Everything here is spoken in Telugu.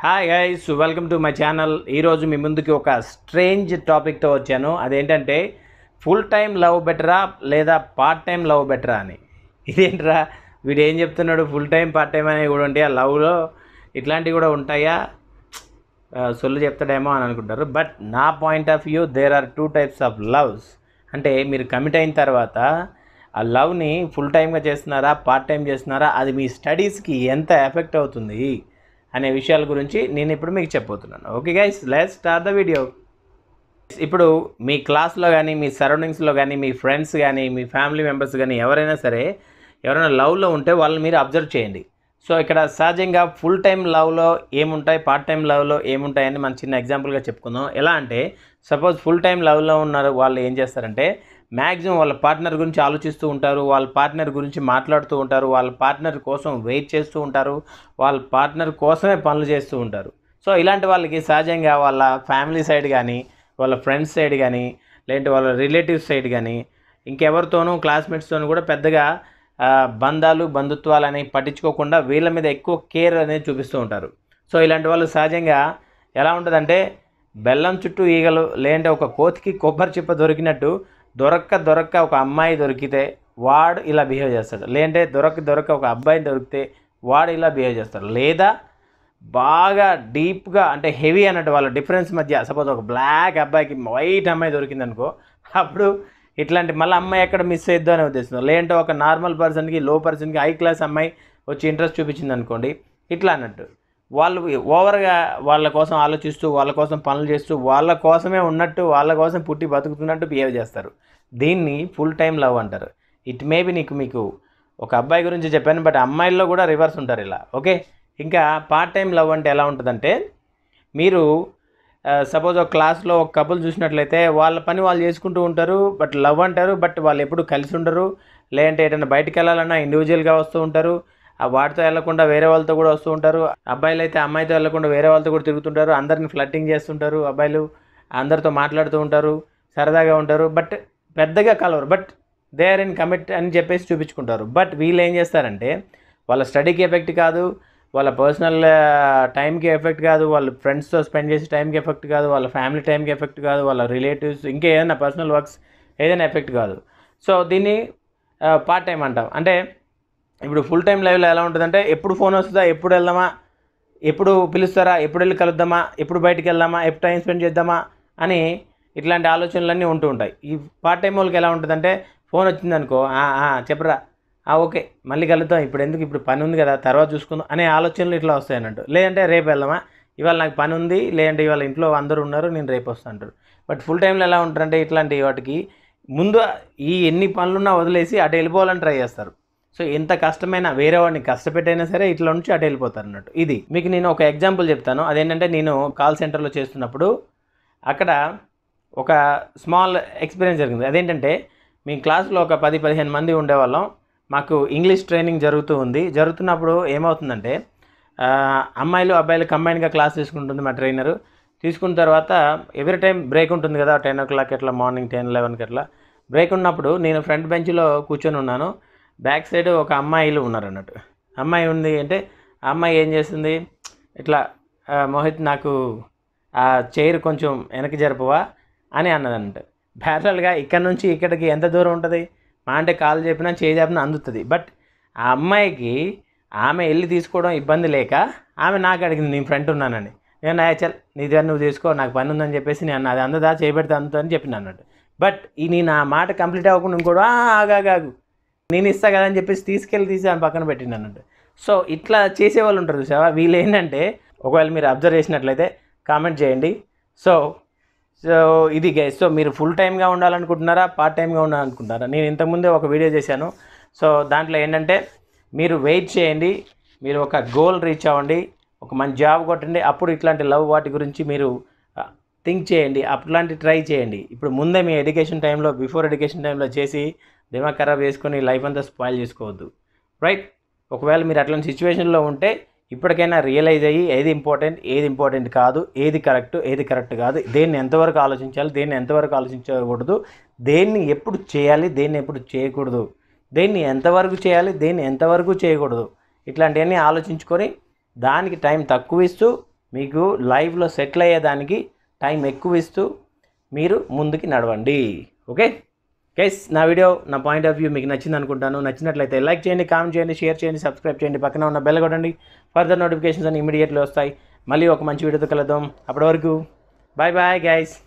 hi guys welcome to my channel ఈరోజు మీ ముందుకి ఒక స్ట్రేంజ్ టాపిక్తో వచ్చాను అదేంటంటే ఫుల్ టైం లవ్ బెటరా లేదా పార్ట్ టైం లవ్ బెటరా అని ఇదేంట్రా వీడు ఏం చెప్తున్నాడు ఫుల్ టైం పార్ట్ టైం అనేవి కూడా ఉంటాయా లవ్లో ఇట్లాంటివి కూడా ఉంటాయా ఆ, సొల్లు చెప్తాడేమో అని అనుకుంటారు బట్ నా point of view there are two types of loves అంటే మీరు కమిట్ అయిన తర్వాత ఆ లవ్ని ఫుల్ టైమ్గా చేస్తున్నారా పార్ట్ టైం చేస్తున్నారా అది మీ స్టడీస్కి ఎంత ఎఫెక్ట్ అవుతుంది అనే విషయాల గురించి నేను ఇప్పుడు మీకు చెప్పబోతున్నాను okay guys let start the video ఇప్పుడు మీ క్లాస్లో కానీ మీ సరౌండింగ్స్లో కానీ మీ ఫ్రెండ్స్ కానీ మీ ఫ్యామిలీ మెంబర్స్ కానీ ఎవరైనా సరే ఎవరైనా లవ్లో ఉంటే వాళ్ళని మీరు అబ్జర్వ్ చేయండి సో ఇక్కడ సహజంగా ఫుల్ టైం లవ్లో ఏముంటాయి పార్ట్ టైం లవ్లో ఏముంటాయని మనం చిన్న ఎగ్జాంపుల్గా చెప్పుకుందాం ఎలా అంటే సపోజ్ ఫుల్ టైం లవ్లో ఉన్నారు వాళ్ళు ఏం చేస్తారంటే మ్యాక్సిమం వాళ్ళ పార్ట్నర్ గురించి ఆలోచిస్తూ ఉంటారు వాళ్ళ పార్ట్నర్ గురించి మాట్లాడుతూ ఉంటారు వాళ్ళ పార్ట్నర్ కోసం వెయిట్ చేస్తూ ఉంటారు వాళ్ళ పార్ట్నర్ కోసమే పనులు చేస్తూ ఉంటారు సో ఇలాంటి వాళ్ళకి సహజంగా వాళ్ళ ఫ్యామిలీ సైడ్ కానీ వాళ్ళ ఫ్రెండ్స్ సైడ్ కానీ లేదంటే వాళ్ళ రిలేటివ్స్ సైడ్ కానీ ఇంకెవరితోనూ క్లాస్మేట్స్తోనూ కూడా పెద్దగా ఆ, బంధాలు బంధుత్వాలు అనేవి పట్టించుకోకుండా వీళ్ళ మీద ఎక్కువ కేర్ అనేది చూపిస్తూ ఉంటారు సో ఇలాంటి వాళ్ళు సహజంగా ఎలా ఉంటుందంటే బెల్లం చుట్టూ ఈగలు లేదంటే ఒక కోతికి కొబ్బరి చిప్ప దొరికినట్టు దొరక్క దొరక్క ఒక అమ్మాయి దొరికితే వాడు ఇలా బిహేవ్ చేస్తాడు లేదంటే దొరక్క దొరక్క ఒక అబ్బాయి దొరికితే వాడు ఇలా బిహేవ్ చేస్తాడు లేదా బాగా డీప్గా అంటే హెవీ అన్నట్టు వాళ్ళ డిఫరెన్స్ మధ్య సపోజ్ ఒక బ్లాక్ అబ్బాయికి వైట్ అమ్మాయి దొరికింది అనుకో అప్పుడు ఇట్లాంటి మళ్ళీ అమ్మాయి ఎక్కడ మిస్ అయ్యిద్దో అనే ఉద్దేశం లేదంటే ఒక నార్మల్ పర్సన్కి లో పర్సన్కి హై క్లాస్ అమ్మాయి వచ్చి ఇంట్రెస్ట్ చూపించింది అనుకోండి ఇట్లా అన్నట్టు వాళ్ళు ఓవర్గా వాళ్ళ కోసం ఆలోచిస్తూ వాళ్ళ కోసం పనులు చేస్తూ వాళ్ళ కోసమే ఉన్నట్టు వాళ్ళ కోసం పుట్టి బతుకుతున్నట్టు బిహేవ్ చేస్తారు దీన్ని ఫుల్ టైం లవ్ అంటారు ఇట్ మేబీ నీకు మీకు ఒక అబ్బాయి గురించి చెప్పాను బట్ అమ్మాయిల్లో కూడా రివర్స్ ఉంటారు ఇలా ఓకే ఇంకా పార్ట్ టైం లవ్ అంటే ఎలా ఉంటుందంటే మీరు సపోజ్ ఒక క్లాస్లో ఒక కపుల్ చూసినట్లయితే వాళ్ళ పని వాళ్ళు చేసుకుంటూ ఉంటారు బట్ లవ్ అంటారు బట్ వాళ్ళు ఎప్పుడు కలిసి ఉండరు లేదంటే ఏదైనా బయటికి వెళ్ళాలన్నా ఇండివిజువల్గా వస్తూ ఉంటారు ఆ వాటితో వెళ్ళకుండా వేరే వాళ్ళతో కూడా వస్తూ ఉంటారు అబ్బాయిలు అయితే అమ్మాయితో వెళ్ళకుండా వేరే వాళ్ళతో కూడా తిరుగుతుంటారు అందరిని ఫ్లట్టింగ్ చేస్తుంటారు అబ్బాయిలు అందరితో మాట్లాడుతూ ఉంటారు సరదాగా ఉంటారు బట్ పెద్దగా కలవరు but they are in commit అని చెప్పేసి చూపించుకుంటారు బట్ వీళ్ళు ఏం చేస్తారంటే వాళ్ళ స్టడీకి ఎఫెక్ట్ కాదు వాళ్ళ పర్సనల్ టైంకి ఎఫెక్ట్ కాదు వాళ్ళ ఫ్రెండ్స్తో స్పెండ్ చేసే టైంకి ఎఫెక్ట్ కాదు వాళ్ళ ఫ్యామిలీ టైంకి ఎఫెక్ట్ కాదు వాళ్ళ రిలేటివ్స్ ఇంకా ఏదైనా పర్సనల్ వర్క్స్ ఏదైనా ఎఫెక్ట్ కాదు సో దీన్ని పార్ట్ టైం అంటాం అంటే ఇప్పుడు ఫుల్ టైం లైవ్లో ఎలా ఉంటుందంటే ఎప్పుడు ఫోన్ వస్తుందా ఎప్పుడు వెళ్దామా ఎప్పుడు పిలుస్తారా ఎప్పుడు వెళ్ళి కలుద్దామా ఎప్పుడు బయటికి వెళ్దామా ఎప్పుడు టైం స్పెండ్ చేద్దామా అని ఇట్లాంటి ఆలోచనలన్నీ ఉంటూ ఉంటాయి ఈ పార్ట్ టైం వాళ్ళకి ఎలా ఉంటుందంటే ఫోన్ వచ్చిందనుకో "ఆ, ఆ, చెప్పరా "ఆ, ఓకే మళ్ళీ కలుద్దాం ఇప్పుడు ఎందుకు ఇప్పుడు పని ఉంది కదా తర్వాత చూసుకుందాం అనే ఆలోచనలు ఇట్లా వస్తాయి అన్నట్టు లేదంటే రేపు వెళ్దామా ఇవాళ నాకు పని ఉంది లేదంటే ఇవాళ ఇంట్లో అందరూ ఉన్నారు నేను రేపు వస్తాను అంటారు బట్ ఫుల్ టైంలో ఎలా ఉంటారంటే ఇట్లాంటి వాటికి ముందు ఈ ఎన్ని పనులున్నా వదిలేసి అటు వెళ్ళిపోవాలని ట్రై చేస్తారు సో ఎంత కష్టమైనా వేరే వాడిని కష్టపెట్టైనా సరే ఇట్లా నుంచి అటు వెళ్ళిపోతారు అన్నట్టు ఇది మీకు నేను ఒక ఎగ్జాంపుల్ చెప్తాను అదేంటంటే నేను కాల్ సెంటర్లో చేస్తున్నప్పుడు అక్కడ ఒక స్మాల్ ఎక్స్పీరియన్స్ జరిగింది అదేంటంటే మీ క్లాస్లో ఒక పది పదిహేను మంది ఉండేవాళ్ళం మాకు ఇంగ్లీష్ ట్రైనింగ్ జరుగుతూ ఉంది జరుగుతున్నప్పుడు ఏమవుతుందంటే ఆ, అమ్మాయిలు అబ్బాయిలు కంబైన్గా క్లాస్ తీసుకుంటుంది మా ట్రైనరు తీసుకున్న తర్వాత ఎవ్రీ టైం బ్రేక్ ఉంటుంది కదా టెన్ ఓ క్లాక్ అట్లా మార్నింగ్ టెన్ లెవెన్కి అట్లా బ్రేక్ ఉన్నప్పుడు నేను ఫ్రంట్ బెంచ్లో కూర్చొని ఉన్నాను బ్యాక్ సైడ్ ఒక అమ్మాయిలు ఉన్నారు అన్నట్టు అమ్మాయి ఉంది అంటే ఆ అమ్మాయి ఏం చేస్తుంది ఇట్లా "ఆ, మోహిత్ నాకు ఆ చైర్ కొంచెం వెనక్కి జరపవా అని అన్నదంట ప్యారల్గా ఇక్కడ నుంచి ఇక్కడికి ఎంత దూరం ఉంటుంది మా అంటే కాలు చెప్పినా చేయి చెప్పినా అందుతుంది బట్ ఆ అమ్మాయికి ఆమె వెళ్ళి తీసుకోవడం ఇబ్బంది లేక ఆమె నాకు అడిగింది నేను ఫ్రంట్ ఉన్నానని నేను చల్ నీ దగ్గర నువ్వు తీసుకో నాకు పని ఉందని చెప్పేసి నేను అది అందదా చేయబెడితే అందుతుందని చెప్పిన అన్నట్టు బట్ ఈ నేను ఆ మాట కంప్లీట్ అవ్వకుండా ఇంకోటి "ఆ, ఆగాగాగు నేను ఇస్తా కదా అని చెప్పేసి తీసుకెళ్ళి తీసి ఆమె పక్కన పెట్టిండు అన్నట్టు సో ఇట్లా చేసేవాళ్ళు ఉంటారు చూసావా వీళ్ళు ఏంటంటే ఒకవేళ మీరు అబ్జర్వ్ చేసినట్లయితే కామెంట్ చేయండి సో సో ఇది గైస్ సో మీరు ఫుల్ టైమ్గా ఉండాలనుకుంటున్నారా పార్ట్ టైమ్గా ఉండాలనుకుంటున్నారా నేను ఇంతకుముందే ఒక వీడియో చేశాను సో దాంట్లో ఏంటంటే మీరు వెయిట్ చేయండి మీరు ఒక గోల్ రీచ్ అవ్వండి ఒక మంచి జాబ్ కొట్టండి అప్పుడు ఇట్లాంటి లవ్ వాటి గురించి మీరు థింక్ చేయండి అట్లాంటి ట్రై చేయండి ఇప్పుడు ముందే మీ ఎడ్యుకేషన్ టైంలో బిఫోర్ ఎడ్యుకేషన్ టైంలో చేసి దిమాగ్ ఖరాబ్ చేసుకొని లైఫ్ అంతా స్పాయిల్ చేసుకోవద్దు రైట్ ఒకవేళ మీరు అట్లాంటి సిచ్యువేషన్లో ఉంటే ఇప్పటికైనా రియలైజ్ అయ్యి ఏది ఇంపార్టెంట్ ఏది ఇంపార్టెంట్ కాదు ఏది కరెక్ట్ ఏది కరెక్ట్ కాదు దేన్ని ఎంతవరకు ఆలోచించాలి దేన్ని ఎంతవరకు ఆలోచించకూడదు దేన్ని ఎప్పుడు చేయాలి దేన్ని ఎప్పుడు చేయకూడదు దేన్ని ఎంతవరకు చేయాలి దేన్ని ఎంతవరకు చేయకూడదు ఇట్లాంటివన్నీ ఆలోచించుకొని దానికి టైం తక్కువ ఇస్తూ మీకు లైఫ్లో సెటిల్ అయ్యేదానికి టైం ఎక్కువ ఇస్తూ మీరు ముందుకి నడవండి ఓకే గైస్ నా వీడియో నా పాయింట్ ఆఫ్ వ్యూ మీకు నచ్చింది అనుకుంటాను నచ్చినట్లయితే లైక్ చేయండి కామెంట్ చేయండి షేర్ చేయండి సబ్స్క్రైబ్ చేయండి పక్కన ఉన్న బెల్ కొట్టండి ఫర్దర్ నోటిఫికేషన్స్ అని ఇమీడియట్లీ వస్తాయి మళ్ళీ ఒక మంచి వీడియోతో కలుద్దాం అప్పటి వరకు బాయ్ బాయ్ గైస్